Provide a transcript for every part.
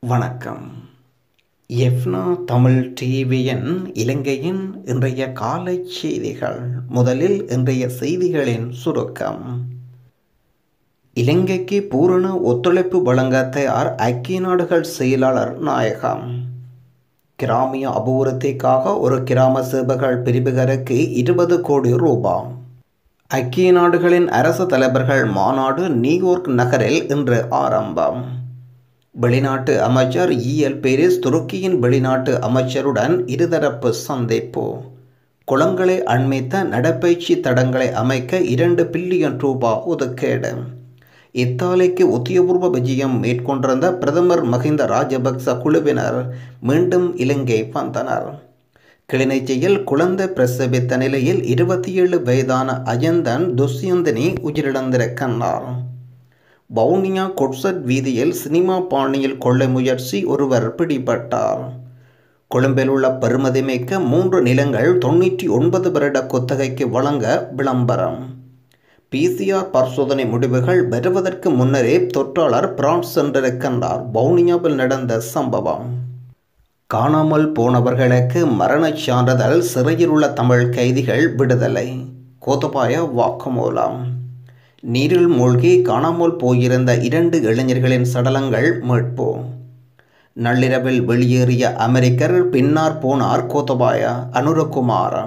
வணக்கம் எஃப்னா தமிழ் டிவியின் இலங்கையின் இன்றைய காலை செய்திகள் முதலில் இன்றைய செய்திகளின் சுருக்கம் இலங்கைக்கு பூரண ஒத்துழைப்பு வழங்க தயார் ஐக்கிய நாடுகள் செயலாளர் நாயகம் கிராமிய அபிவிருத்திக்காக ஒரு கிராம சேவகர்கள் பிரிவுகளுக்கு இருபது கோடி ரூபாய் ஐக்கிய நாடுகளின் அரசு தலைவர்கள் மாநாடு நியூயார்க் நகரில் இன்று ஆரம்பம் வெளிநாட்டு அமைச்சர் இஎல் பேரிஸ் துருக்கியின் வெளிநாட்டு அமைச்சருடன் இருதரப்பு சந்திப்பு குளங்களை அண்மித்த நடப்பயிற்சி தடங்களை அமைக்க இரண்டு பில்லியன் ரூபாய் ஒதுக்கீடு இத்தாலிக்கு உத்தியபூர்வ விஜயம் மேற்கொண்டிருந்த பிரதமர் மஹிந்த ராஜபக்ச குழுவினர் மீண்டும் இலங்கை வந்தனர் கிளிநொச்சியில் குழந்தை பிரசவித்த நிலையில் இருபத்தி ஏழு வயதான அஜந்தன் துஷ்யந்தினி உயிரிழந்திருக்கின்றார் வவுனியா கொட்சட் வீதியில் சினிமா பாணியில் கொள்ளை முயற்சி ஒருவர் பிடிபட்டார் கொழும்பில் உள்ள பெருமதிமிக்க மூன்று நிலங்கள் தொண்ணூற்றி ஒன்பது வருட குத்தகைக்கு வழங்க விளம்பரம் பிசிஆர் பரிசோதனை முடிவுகள் வருவதற்கு முன்னரே தொற்றாளர் பிரான்ஸ் சென்றிருக்கின்றார் வவுனியாவில் நடந்த சம்பவம் காணாமல் போனவர்களுக்கு மரணச் சான்றிதழ் சிறையில் உள்ள தமிழ் கைதிகள் விடுதலை கோத்தபாய வாக்குமூலம் நீரில் மூழ்கி காணாமல் போயிருந்த இரண்டு இளைஞர்களின் சடலங்கள் மீட்பு நள்ளிரவில் வெளியேறிய அமெரிக்கர் பின்னார் போனார் கோத்தபாய அனுரகுமார்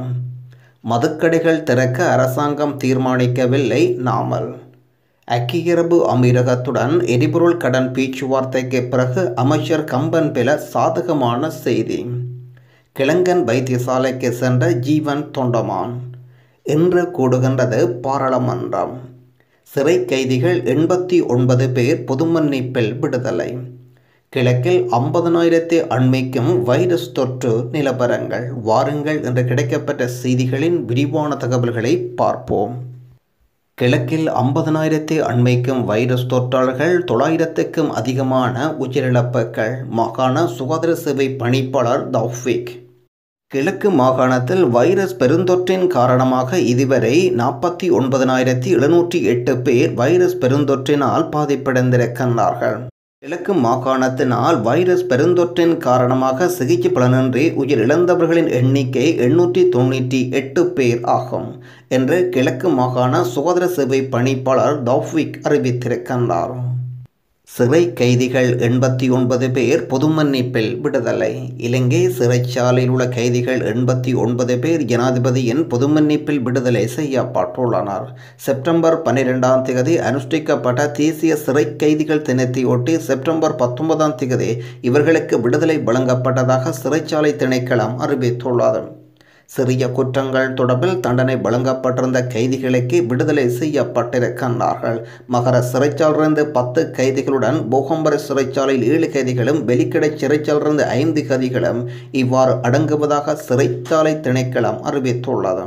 மதுக்கடைகள் திறக்க அரசாங்கம் தீர்மானிக்கவில்லை நாமல் ஐக்கிய அரபு அமீரகத்துடன் எரிபொருள் கடன் பேச்சுவார்த்தைக்கு பிறகு அமைச்சர் கம்பன் பெல சாதகமான செய்தி கிழங்கன் வைத்தியசாலைக்கு சென்ற ஜீவன் தொண்டமான் இன்று கூடுகின்றது பாராளுமன்றம் சிறை கைதிகள் எண்பத்தி ஒன்பது பேர் பொதுமன்னிப்பில் விடுதலை கிழக்கில் ஐம்பதனாயிரத்தை அண்மைக்கும் வைரஸ் தொற்று நிலவரங்கள் வாருங்கள் என்று கிடைக்கப்பட்ட செய்திகளின் விரிவான தகவல்களை பார்ப்போம் கிழக்கில் ஐம்பதனாயிரத்தை அண்மைக்கும் வைரஸ் தொற்றாளர்கள் தொள்ளாயிரத்துக்கும் அதிகமான உயிரிழப்புகள் மாகாண சுகாதார சேவை பணிப்பாளர் தௌஃபிக் கிழக்கு மாகாணத்தில் வைரஸ் பெருந்தொற்றின் காரணமாக இதுவரை நாற்பத்தி ஒன்பதனாயிரத்தி எழுநூற்றி எட்டு பேர் வைரஸ் பெருந்தொற்றினால் பாதிப்படைந்திருக்கின்றார்கள் கிழக்கு மாகாணத்தினால் வைரஸ் பெருந்தொற்றின் காரணமாக சிகிச்சை பலனின்றி உயிரிழந்தவர்களின் எண்ணிக்கை எண்ணூற்றி தொண்ணூற்றி எட்டு பேர் ஆகும் என்று கிழக்கு மாகாண சுகாதார சேவை பணிப்பாளர் தௌஃபிக் அறிவித்திருக்கின்றார் சிறை கைதிகள் எண்பத்தி ஒன்பது பேர் பொது மன்னிப்பில் விடுதலை இலங்கை சிறைச்சாலையில் உள்ள கைதிகள் எண்பத்தி ஒன்பது பேர் ஜனாதிபதியின் பொது மன்னிப்பில் விடுதலை செய்யப்பட்டுள்ளனர் செப்டம்பர் பன்னிரெண்டாம் தேதி அனுஷ்டிக்கப்பட்ட தேசிய சிறை கைதிகள் தினத்தையொட்டி செப்டம்பர் பத்தொன்பதாம் தேதி இவர்களுக்கு விடுதலை வழங்கப்பட்டதாக சிறைச்சாலை திணைக்களம் அறிவித்துள்ளது சிறிய குற்றங்கள் தொடர்பில் தண்டனை வழங்கப்பட்டிருந்த கைதிகளுக்கு விடுதலை செய்யப்பட்டிருக்கின்றார்கள் மகர சிறைச்சாலிலிருந்து பத்து கைதிகளுடன் போகம்பர சிறைச்சாலையில் ஏழு கைதிகளும் வெலிக்கடை சிறைச்சாலிலிருந்து ஐந்து கைதிகளும் இவ்வாறு அடங்குவதாக சிறைச்சாலை திணைக்களம் அறிவித்துள்ளது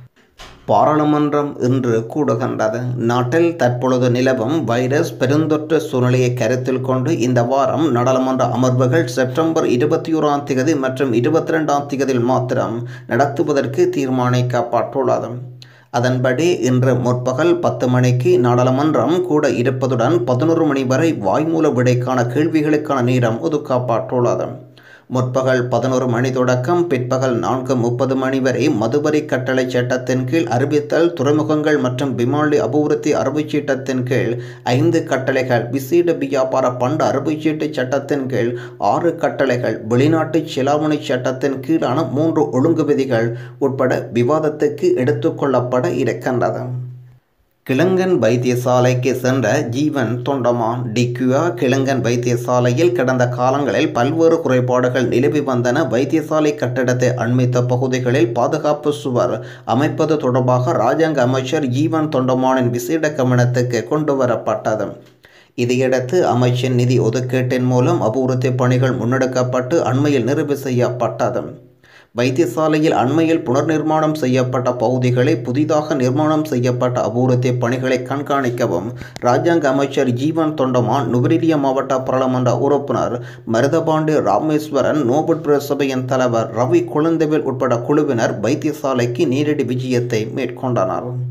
பாராளுமன்றம் இன்று கூடுகின்றது நாட்டில் தற்பொழுது நிலவும் வைரஸ் பெருந்தொற்று சூழ்நிலையை கருத்தில் கொண்டு இந்த வாரம் நாடாளுமன்ற அமர்வுகள் செப்டம்பர் இருபத்தி ஓராம் தேதி மற்றும் இருபத்தி ரெண்டாம் தேதியில் மாத்திரம் நடத்துவதற்கு தீர்மானிக்கப்பட்டுள்ளது அதன்படி இன்று முற்பகல் பத்து மணிக்கு நாடாளுமன்றம் கூட இருப்பதுடன் பதினோரு மணி வரை வாய்மூல விடைக்கான கேள்விகளுக்கான நேரம் ஒதுக்கப்பட்டுள்ளது முற்பகல் பதினோரு மணி தொடக்கம் பிற்பகல் நான்கு முப்பது மணி வரை மதுவரி கட்டளை சட்டத்தின் கீழ் அறிவித்தல் துறைமுகங்கள் மற்றும் விமானி அபிவிருத்தி அறுவைச்சீட்டத்தின் கீழ் ஐந்து கட்டளைகள் விசேட வியாபார பண்டு அறுவைச்சீட்டு சட்டத்தின் கீழ் ஆறு கட்டளைகள் வெளிநாட்டு செலாவணி சட்டத்தின் கீழான மூன்று ஒழுங்கு விதிகள் உட்பட விவாதத்துக்கு எடுத்துக்கொள்ளப்பட இருக்கின்றது கிழங்கன் வைத்தியசாலைக்கு சென்ற ஜீவன் தொண்டமான் டிக்யூயா கிழங்கன் வைத்தியசாலையில் கடந்த காலங்களில் பல்வேறு குறைபாடுகள் நிலவி வந்தன வைத்தியசாலை கட்டிடத்தை அண்மித்த பகுதிகளில் பாதுகாப்பு சுவர் அமைப்பது தொடர்பாக ராஜாங்க அமைச்சர் ஜீவன் தொண்டமானின் விசேட கவனத்துக்கு கொண்டு வரப்பட்டது இதையடுத்து அமைச்சின் நிதி ஒதுக்கீட்டின் மூலம் அபிவிருத்தி பணிகள் முன்னெடுக்கப்பட்டு அண்மையில் நிறைவு செய்யப்பட்டது வைத்தியசாலையில் அண்மையில் புனர்நிர்மாணம் செய்யப்பட்ட பகுதிகளை புதிதாக நிர்மாணம் செய்யப்பட்ட அபிவிருத்தி பணிகளை கண்காணிக்கவும் ராஜாங்க அமைச்சர் ஜீவன் தொண்டமான் நுவரெலியா மாவட்ட பாராளுமன்ற உறுப்பினர் மருதபாண்டி ராமேஸ்வரன் நோபல் பிரசபையின் தலைவர் ரவி குழந்தைவேல் உட்பட குழுவினர் வைத்தியசாலைக்கு நேரடி விஜயத்தை மேற்கொண்டனர்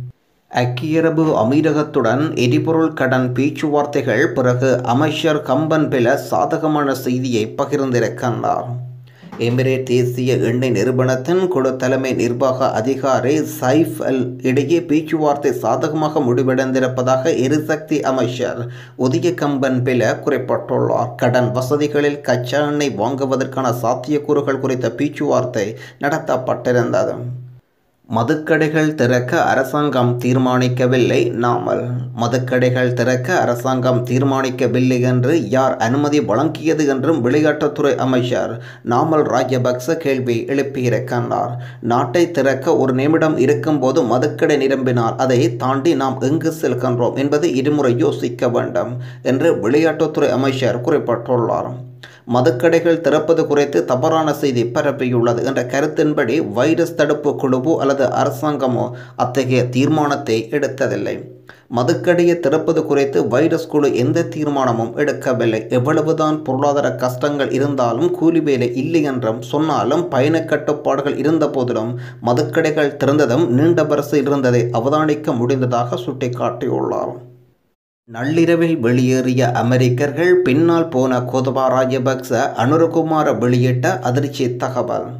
ஐக்கிய அரபு அமீரகத்துடன் எரிபொருள் கடன் பேச்சுவார்த்தைகள் பிறகு அமைச்சர் கம்பன் பில சாதகமான செய்தியை பகிர்ந்திருக்கின்றார் எமிரேட் தேசிய எண்ணெய் நிறுவனத்தின் குழு தலைமை நிர்வாக அதிகாரி சைஃப் அல் இடையே பேச்சுவார்த்தை சாதகமாக முடிவடைந்திருப்பதாக எரிசக்தி அமைச்சர் உதய கம்பன் பில குறிப்பிட்டுள்ளார் கடன் வசதிகளில் கச்சா எண்ணெய் வாங்குவதற்கான சாத்தியக்கூறுகள் குறித்த பேச்சுவார்த்தை நடத்தப்பட்டிருந்தது மதுக்கடைகள் திறக்க அரசாங்கம் தீர்மானிக்கவில்லை நாமல் மதுக்கடைகள் திறக்க அரசாங்கம் தீர்மானிக்கவில்லை என்று யார் அனுமதி வழங்கியது என்றும் விளையாட்டுத்துறை அமைச்சர் நாமல் ராஜபக்ச கேள்வி எழுப்பியிருக்கின்றார் நாட்டை திறக்க ஒரு நிமிடம் இருக்கும்போது மதுக்கடை நிரம்பினால் அதை தாண்டி நாம் எங்கு செல்கின்றோம் என்பதை இருமுறை யோசிக்க வேண்டும் என்று விளையாட்டுத்துறை அமைச்சர் குறிப்பிட்டுள்ளார் மதுக்கடைகள் திறப்பது குறித்து தவறான செய்தி பரப்பியுள்ளது என்ற கருத்தின்படி வைரஸ் தடுப்பு குழுவோ அல்லது அரசாங்கமோ அத்தகைய தீர்மானத்தை எடுத்ததில்லை மதுக்கடையை திறப்பது குறித்து வைரஸ் குழு எந்த தீர்மானமும் எடுக்கவில்லை எவ்வளவுதான் பொருளாதார கஷ்டங்கள் இருந்தாலும் கூலி வேலை இல்லை என்றும் சொன்னாலும் பயண கட்டுப்பாடுகள் இருந்த போதிலும் மதுக்கடைகள் திறந்ததும் நீண்ட வரிசை இருந்ததை அவதானிக்க முடிந்ததாக சுட்டிக்காட்டியுள்ளார் நள்ளிரவில் வெளியேறிய அமெரிக்கர்கள் பின்னால் போன கோதபா ராஜபக்ச அனுரகுமார வெளியிட்ட அதிர்ச்சி தகவல்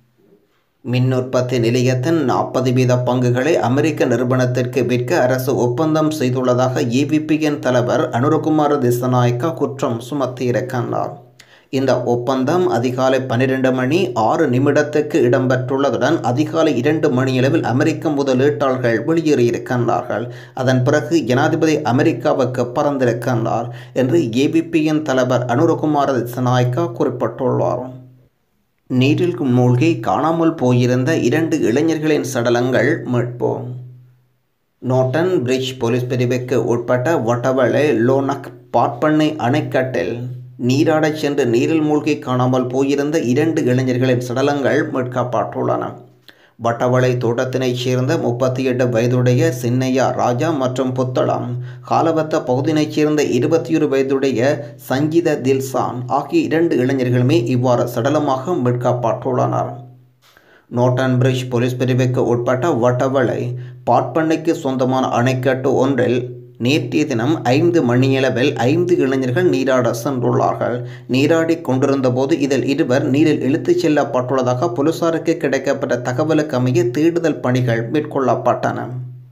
மின் உற்பத்தி நிலையத்தின் நாற்பது வீத பங்குகளை அமெரிக்க நிறுவனத்திற்கு விற்க அரசு ஒப்பந்தம் செய்துள்ளதாக ஏவிபியின் தலைவர் அனுரகுமார திசநாயக்கா குற்றம் சுமத்தியிருக்கின்றார் இந்த ஒப்பந்தம் அதிகாலை பன்னிரண்டு மணி ஆறு நிமிடத்துக்கு இடம்பெற்றுள்ளதுடன் அதிகாலை இரண்டு மணியளவில் அமெரிக்க முதலீட்டாளர்கள் வெளியேறியிருக்கின்றார்கள் அதன் பிறகு ஜனாதிபதி அமெரிக்காவுக்கு பறந்திருக்கின்றார் என்று ஏபிபியின் தலைவர் அனுரகுமார திசநாயக்கா குறிப்பிட்டுள்ளார் நீரில் மூழ்கி காணாமல் போயிருந்த இரண்டு இளைஞர்களின் சடலங்கள் மீட்போம் நோட்டன் பிரிட்ஜ் போலீஸ் பிரிவுக்கு உட்பட்ட ஒட்டவளை லோனக் பாட்பண்ணை அணைக்கட்டில் நீராடச் சென்று நீரில் மூழ்கி காணாமல் போயிருந்த இரண்டு இளைஞர்களின் சடலங்கள் மீட்கப்பட்டுள்ளன வட்டவளை தோட்டத்தினைச் சேர்ந்த முப்பத்தி எட்டு வயதுடைய சின்னையா ராஜா மற்றும் புத்தளம் காலவத்த பகுதியினைச் சேர்ந்த இருபத்தி ஒரு வயதுடைய சங்கீத தில்சான் ஆகிய இரண்டு இளைஞர்களுமே இவ்வாறு சடலமாக மீட்கப்பட்டுள்ளனர் நோட்டன் பிரிட்ஜ் போலீஸ் பிரிவுக்கு உட்பட்ட வட்டவளை பாட்பண்ணைக்கு சொந்தமான அணைக்கட்டு ஒன்றில் நேற்றைய தினம் ஐந்து மணியளவில் ஐந்து இளைஞர்கள் நீராட சென்றுள்ளார்கள் நீராடி கொண்டிருந்த போது இதில் இருவர் நீரில் இழுத்துச் செல்லப்பட்டுள்ளதாக போலீசாருக்கு கிடைக்கப்பட்ட தகவலுக்கு அமைய தேடுதல் பணிகள் மேற்கொள்ளப்பட்டன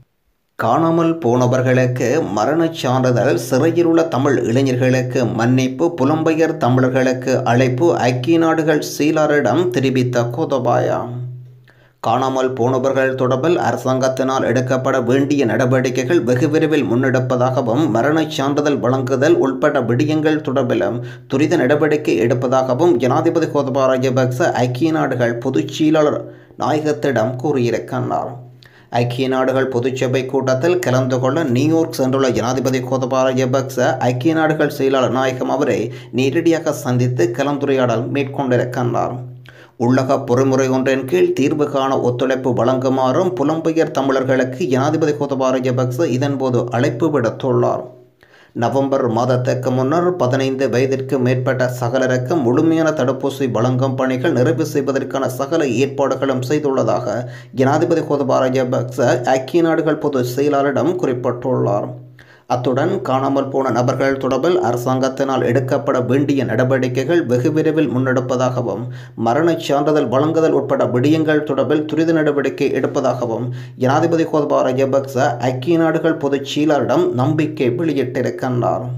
காணாமல் போனவர்களுக்கு மரணச் சான்றிதழ் சிறையில் உள்ள தமிழ் இளைஞர்களுக்கு மன்னிப்பு புலம்பெயர் தமிழர்களுக்கு அழைப்பு ஐக்கிய நாடுகள் சீலாரிடம் தெரிவித்த கோதபாயா காணாமல் போனவர்கள் தொடர்பில் அரசாங்கத்தினால் எடுக்கப்பட வேண்டிய நடவடிக்கைகள் வெகு விரைவில் முன்னெடுப்பதாகவும் மரணச் சான்றிதழ் வழங்குதல் உட்பட்ட விடயங்கள் தொடர்பிலும் துரித நடவடிக்கை எடுப்பதாகவும் ஜனாதிபதி கோதபா ராஜபக்ச ஐக்கிய நாடுகள் பொதுச் செயலாளர் நாயகத்திடம் கூறியிருக்கின்றார் ஐக்கிய நாடுகள் பொதுச்சபை கூட்டத்தில் கலந்து கொள்ள நியூயார்க் சென்றுள்ள ஜனாதிபதி கோதபா ராஜபக்ச ஐக்கிய நாடுகள் செயலாளர் நாயகம் அவரை நேரடியாக சந்தித்து கலந்துரையாடல் மேற்கொண்டிருக்கின்றார் உள்ளக பொறிமுறை ஒன்றின் கீழ் தீர்வு காண ஒத்துழைப்பு வழங்குமாறும் புலம்பெயர் தமிழர்களுக்கு ஜனாதிபதி கோதபா ராஜபக்ச இதன்போது அழைப்பு விடுத்துள்ளார் நவம்பர் மாதத்துக்கு முன்னர் பதினைந்து வயதிற்கு மேற்பட்ட சகலருக்கு முழுமையான தடுப்பூசி வழங்கும் பணிகள் நிறைவு செய்வதற்கான சகல ஏற்பாடுகளும் செய்துள்ளதாக ஜனாதிபதி கோதபா ராஜபக்ச ஐக்கிய நாடுகள் பொது செயலாளரிடம் குறிப்பிட்டுள்ளார் அத்துடன் காணாமல் போன நபர்கள் தொடர்பில் அரசாங்கத்தினால் எடுக்கப்பட வேண்டிய நடவடிக்கைகள் வெகு விரைவில் முன்னெடுப்பதாகவும் மரணச் சான்றிதழ் வழங்குதல் உட்பட விடயங்கள் தொடர்பில் துரித நடவடிக்கை எடுப்பதாகவும் ஜனாதிபதி கோதபா ராஜபக்ச ஐக்கிய நாடுகள் பொதுச் செயலாளரிடம் நம்பிக்கை வெளியிட்டிருக்கின்றார்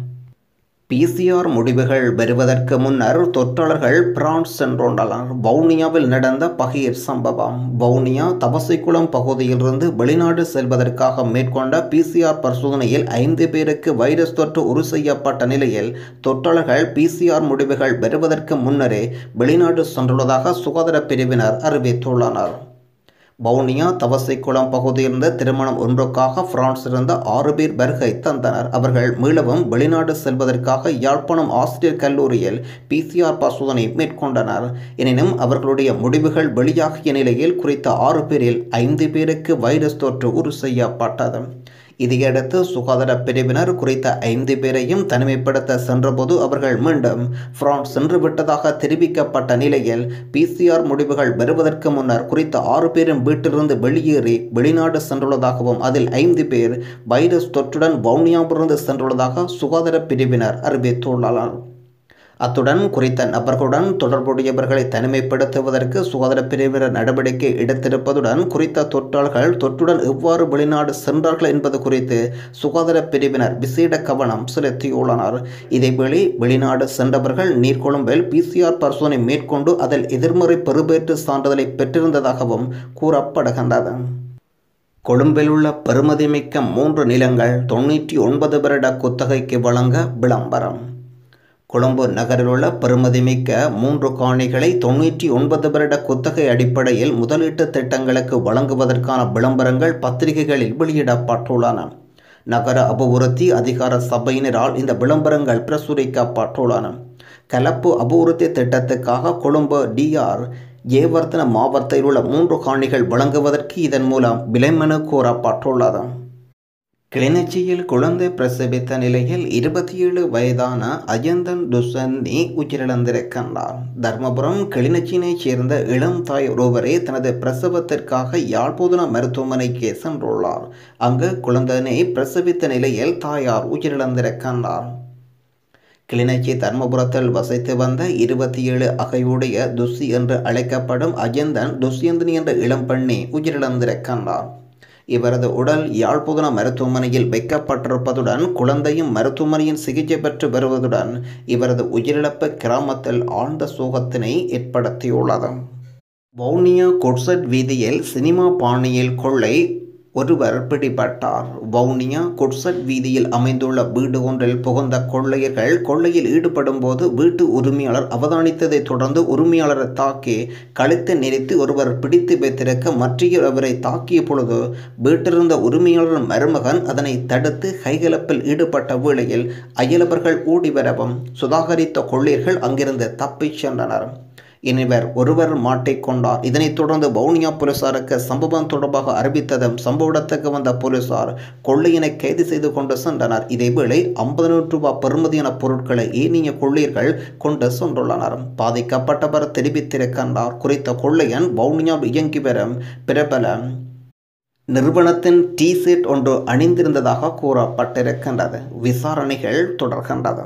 பிசிஆர் முடிவுகள் வருவதற்கு முன்னர் தொற்றாளர்கள் பிரான்ஸ் சென்றுள்ளனர் வவுனியாவில் நடந்த பகீர் சம்பவம் வவுனியா தபசிக்குளம் பகுதியிலிருந்து வெளிநாடு செல்வதற்காக மேற்கொண்ட பிசிஆர் பரிசோதனையில் ஐந்து பேருக்கு வைரஸ் தொற்று உறுதி செய்யப்பட்ட நிலையில் தொற்றாளர்கள் பிசிஆர் முடிவுகள் வருவதற்கு முன்னரே வெளிநாடு சென்றுள்ளதாக சுகாதார பிரிவினர் அறிவித்துள்ளனர் வவுனியா தவசைக்குளம் பகுதியிலிருந்து திருமணம் ஒன்றுக்காக பிரான்ஸ் இருந்த ஆறு பேர் வருகை தந்தனர் அவர்கள் மீளவும் வெளிநாடு செல்வதற்காக யாழ்ப்பாணம் ஆசிரியர் கல்லூரியில் பிசிஆர் பரிசோதனை மேற்கொண்டனர் எனினும் அவர்களுடைய முடிவுகள் வெளியாகிய நிலையில் குறித்த ஆறு பேரில் ஐந்து பேருக்கு வைரஸ் தொற்று உறுதி செய்யப்பட்டது இதையடுத்து சுகாதார பிரிவினர் குறித்த ஐந்து பேரையும் தனிமைப்படுத்த சென்றபோது அவர்கள் மீண்டும் பிரான்ஸ் சென்று விட்டதாக தெரிவிக்கப்பட்ட நிலையில் பிசிஆர் முடிவுகள் வருவதற்கு முன்னர் குறித்த ஆறு பேரும் வீட்டிலிருந்து வெளியேறி வெளிநாடு சென்றுள்ளதாகவும் அதில் ஐந்து பேர் வைரஸ் தொற்றுடன் வவுனியாவிலிருந்து சென்றுள்ளதாக சுகாதார பிரிவினர் அறிவித்துள்ளனர் அத்துடன் குறித்த நபர்களுடன் தொடர்புடையவர்களை தனிமைப்படுத்துவதற்கு சுகாதார பிரிவினர் நடவடிக்கை எடுத்திருப்பதுடன் குறித்த தொற்றாளர்கள் தொற்றுடன் எவ்வாறு வெளிநாடு சென்றார்கள் என்பது குறித்து சுகாதார பிரிவினர் விசேட கவனம் செலுத்தியுள்ளனர் இதேவேளை வெளிநாடு சென்றவர்கள் நீர்கொழும்பில் பிசிஆர் பரிசோதனை மேற்கொண்டு அதில் எதிர்மறை பெறுபேற்று சான்றிதழை பெற்றிருந்ததாகவும் கூறப்படுகின்றது கொழும்பில் உள்ள பெருமதிமிக்க மூன்று நிலங்கள் தொண்ணூற்றி ஒன்பது வருட குத்தகைக்கு வழங்க விளம்பரம் கொழும்பு நகரில் உள்ள பெருமதிமிக்க மூன்று காணிகளை தொண்ணூற்றி ஒன்பது வருட குத்தகை அடிப்படையில் முதலீட்டு திட்டங்களுக்கு வழங்குவதற்கான விளம்பரங்கள் பத்திரிகைகளில் வெளியிடப்பட்டுள்ளன நகர அபிவிருத்தி அதிகார சபையினரால் இந்த விளம்பரங்கள் பிரசுரிக்கப்பட்டுள்ளன கலப்பு அபிவிருத்தி திட்டத்துக்காக கொழும்பு டிஆர் ஏவர்த்தன மாவட்டத்தில் உள்ள மூன்று காணிகள் வழங்குவதற்கு இதன் மூலம் விலைமனு கோரப்பட்டுள்ளது கிளிநொச்சியில் குழந்தை பிரசவித்த நிலையில் இருபத்தி ஏழு வயதான அஜந்தன் துசன்னி உயிரிழந்திருக்கின்றார் தர்மபுரம் கிளிநொச்சியினைச் சேர்ந்த இளம் தாய் ஒருவரே தனது பிரசவத்திற்காக யாழ்ப்பாண மருத்துவமனைக்கு சென்றுள்ளார் அங்கு குழந்தையினை பிரசவித்த நிலையில் தாயார் உயிரிழந்திருக்கின்றார் கிளிநொச்சி தர்மபுரத்தில் வசித்து வந்த இருபத்தி ஏழு அகையுடைய துசி என்று அழைக்கப்படும் அஜந்தன் துஷ்யந்தினி என்ற இளம் பெண்ணை உயிரிழந்திருக்கின்றார் இவரது உடல் யாழ்ப்புதன மருத்துவமனையில் வைக்கப்பட்டிருப்பதுடன் குழந்தையும் மருத்துவமனையின் சிகிச்சை பெற்று வருவதுடன் இவரது உயிரிழப்பு கிராமத்தில் ஆழ்ந்த சோகத்தினை ஏற்படுத்தியுள்ளது வவுனியா கொட்சட் வீதியில் சினிமா பாணியில் கொள்ளை ஒருவர் பிடிபட்டார் வவுனியா குட்சட் வீதியில் அமைந்துள்ள வீடு ஒன்றில் புகுந்த கொள்ளையர்கள் கொள்ளையில் ஈடுபடும் போது வீட்டு உரிமையாளர் அவதானித்ததை தொடர்ந்து உரிமையாளரை தாக்கி கழுத்தை நெரித்து ஒருவர் பிடித்து வைத்திருக்க மற்றொருவரை தாக்கிய பொழுது வீட்டிலிருந்த உரிமையாளர் மருமகன் அதனை தடுத்து கைகலப்பில் ஈடுபட்ட வேளையில் அயலவர்கள் ஓடி வரவும் சுதாகரித்த கொள்ளையர்கள் அங்கிருந்து தப்பிச் சென்றனர் இனிவர் ஒருவர் மாட்டிக்கொண்டார் இதனைத் தொடர்ந்து வவுனியா போலீசாருக்கு சம்பவம் தொடர்பாக அறிவித்ததும் சம்பவ இடத்துக்கு வந்த போலீசார் கொள்ளையினை கைது செய்து கொண்டு சென்றனர் இதேவேளை ஐம்பது நூறு ரூபாய் பெறுமதியான பொருட்களை ஏனிய கொள்ளையர்கள் கொண்டு சென்றுள்ளனர் பாதிக்கப்பட்டவர் தெரிவித்திருக்கின்றார் குறித்த கொள்ளையன் வவுனியாவில் இயங்கி வரும் பிரபல நிறுவனத்தின் டி ஷர்ட் ஒன்று அணிந்திருந்ததாக கூறப்பட்டிருக்கின்றது விசாரணைகள் தொடர்கின்றது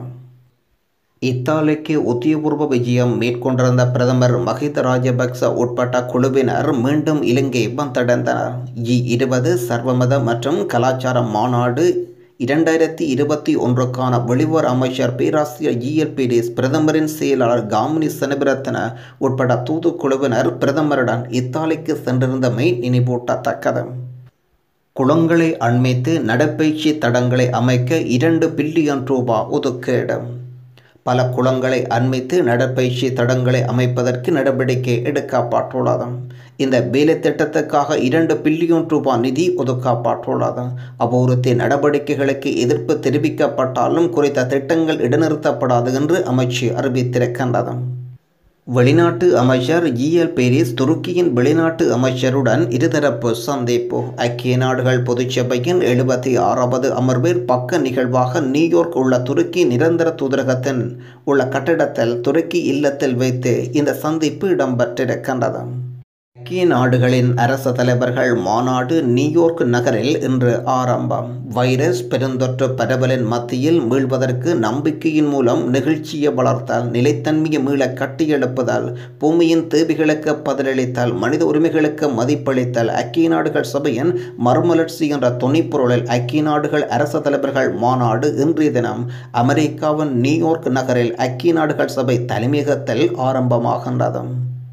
இத்தாலிக்கு உத்தியபூர்வ விஜயம் மேற்கொண்டிருந்த பிரதமர் மஹிந்த ராஜபக்ச உட்பட்ட குழுவினர் மீண்டும் இலங்கை வந்தடைந்தனர் ஜி இருபது சர்வமத மற்றும் கலாச்சார மாநாடு இரண்டாயிரத்தி இருபத்தி ஒன்றுக்கான வெளிவர் அமைச்சர் பேராசிரியர் ஜிஎல் பீரிஸ் பிரதமரின் செயலாளர் காமினி செனபிரத்தன உட்பட தூதுக்குழுவினர் பிரதமருடன் இத்தாலிக்கு சென்றிருந்தமை நினைவூட்டத்தக்கது குளங்களை அண்மித்து நடப்பயிற்சி தடங்களை அமைக்க இரண்டு பில்லியன் ரூபாய் ஒதுக்கீடு பல குளங்களை அண்மித்து நடப்பயிற்சி தடங்களை அமைப்பதற்கு நடவடிக்கை எடுக்கப்பட்டுள்ளது இந்த வேலை திட்டத்துக்காக இரண்டு பில்லியன் ரூபாய் நிதி ஒதுக்கப்பட்டுள்ளது அபிவிருத்தி நடவடிக்கைகளுக்கு எதிர்ப்பு தெரிவிக்கப்பட்டாலும் குறித்த திட்டங்கள் இடைநிறுத்தப்படாது என்று அமைச்சு அறிவித்திருக்கின்றது வெளிநாட்டு அமைச்சர் ஜிஎல் பேரிஸ் துருக்கியின் வெளிநாட்டு அமைச்சருடன் இருதரப்பு சந்திப்பு ஐக்கிய நாடுகள் பொதுச்சபையின் எழுபத்தி ஆறாவது அமர்வில் பக்க நிகழ்வாக நியூயார்க் உள்ள துருக்கி நிரந்தர தூதரகத்தின் உள்ள கட்டிடத்தில் துருக்கி இல்லத்தில் வைத்து இந்த சந்திப்பு இடம்பெற்றிருக்கின்றது ஐக்கிய நாடுகளின் அரச தலைவர்கள் மாநாடு நியூயார்க் நகரில் இன்று ஆரம்பம் வைரஸ் பெருந்தொற்று பரவலின் மத்தியில் மீள்வதற்கு நம்பிக்கையின் மூலம் நிகழ்ச்சியை வளர்த்தல் நிலைத்தன்மையை மீள கட்டியெழுப்புதல் பூமியின் தேவைகளுக்கு பதிலளித்தல் மனித உரிமைகளுக்கு மதிப்பளித்தல் ஐக்கிய நாடுகள் சபையின் மறுமலர்ச்சி என்ற துணைப்பொருளில் ஐக்கிய நாடுகள் அரச தலைவர்கள் மாநாடு இன்றைய தினம் அமெரிக்காவின் நியூயார்க் நகரில் ஐக்கிய நாடுகள் சபை தலைமையகத்தில் ஆரம்பமாகின்றது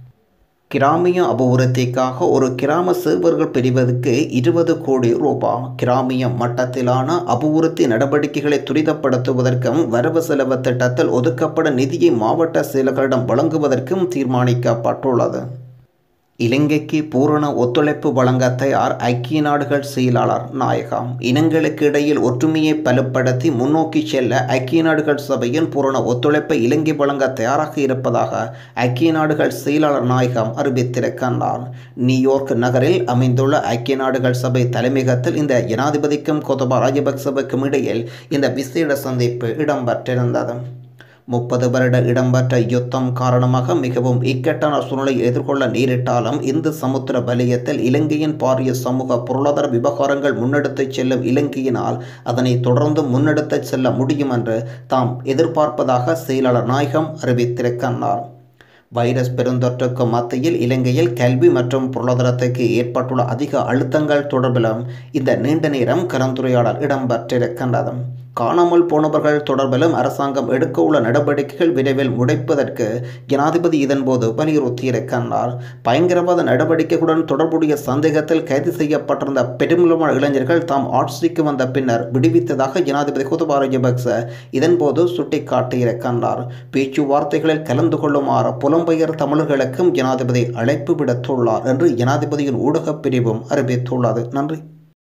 கிராமிய அபிவிருத்திக்காக ஒரு கிராம சேவர்கள் பிரிவதற்கு இருபது கோடி ரூபாய் கிராமிய மட்டத்திலான அபிவிருத்தி நடவடிக்கைகளை துரிதப்படுத்துவதற்கும் வரவு செலவு திட்டத்தில் ஒதுக்கப்படும் நிதியை மாவட்ட செயலர்களிடம் வழங்குவதற்கும் தீர்மானிக்கப்பட்டுள்ளது இலங்கைக்கு பூரண ஒத்துழைப்பு வழங்க தயார் ஐக்கிய நாடுகள் செயலாளர் நாயகம் இனங்களுக்கு இடையில் ஒற்றுமையை பலப்படுத்தி முன்னோக்கி செல்ல ஐக்கிய நாடுகள் சபையின் பூரண ஒத்துழைப்பை இலங்கை வழங்க தயாராக இருப்பதாக ஐக்கிய நாடுகள் செயலாளர் நாயகம் அறிவித்திருக்கின்றார் நியூயார்க் நகரில் அமைந்துள்ள ஐக்கிய நாடுகள் சபை தலைமையகத்தில் இந்த ஜனாதிபதிக்கும் கோத்தபா ராஜபக்சவுக்கும் இடையில் இந்த விசேட சந்திப்பு இடம்பெற்றிருந்தது முப்பது வருட இடம்பெற்ற யுத்தம் காரணமாக மிகவும் இக்கட்டான சூழ்நிலை எதிர்கொள்ள நேரிட்டாலும் இந்து சமுத்திர வலயத்தில் இலங்கையின் பாரிய சமூக பொருளாதார விவகாரங்கள் முன்னெடுத்துச் செல்லும் இலங்கையினால் அதனை தொடர்ந்து முன்னெடுத்துச் செல்ல முடியும் என்று தாம் எதிர்பார்ப்பதாக செயலாளர் நாயகம் அறிவித்திருக்கின்றார் வைரஸ் பெருந்தொற்றுக்கு மத்தியில் இலங்கையில் கல்வி மற்றும் பொருளாதாரத்துக்கு ஏற்பட்டுள்ள அதிக அழுத்தங்கள் தொடர்பிலும் இந்த நீண்ட நேரம் கலந்துரையாடல் இடம்பெற்றிருக்கின்றது காணாமல் போனவர்கள் தொடர்பிலும் அரசாங்கம் எடுக்க உள்ள நடவடிக்கைகள் விரைவில் முடைப்பதற்கு ஜனாதிபதி இதன்போது வலியுறுத்தியிருக்கின்றார் பயங்கரவாத நடவடிக்கைகளுடன் தொடர்புடைய சந்தேகத்தில் கைது செய்யப்பட்டிருந்த பெரும்பாலான இளைஞர்கள் தாம் ஆட்சிக்கு வந்த பின்னர் விடுவித்ததாக ஜனாதிபதி கோத்தபா ராஜபக்ச இதன்போது சுட்டிக்காட்டியிருக்கின்றார் பேச்சுவார்த்தைகளில் கலந்து கொள்ளுமாறு புலம்பெயர் தமிழர்களுக்கும் ஜனாதிபதி அழைப்பு விடுத்துள்ளார் என்று ஜனாதிபதியின் ஊடகப் பிரிவும் அறிவித்துள்ளது நன்றி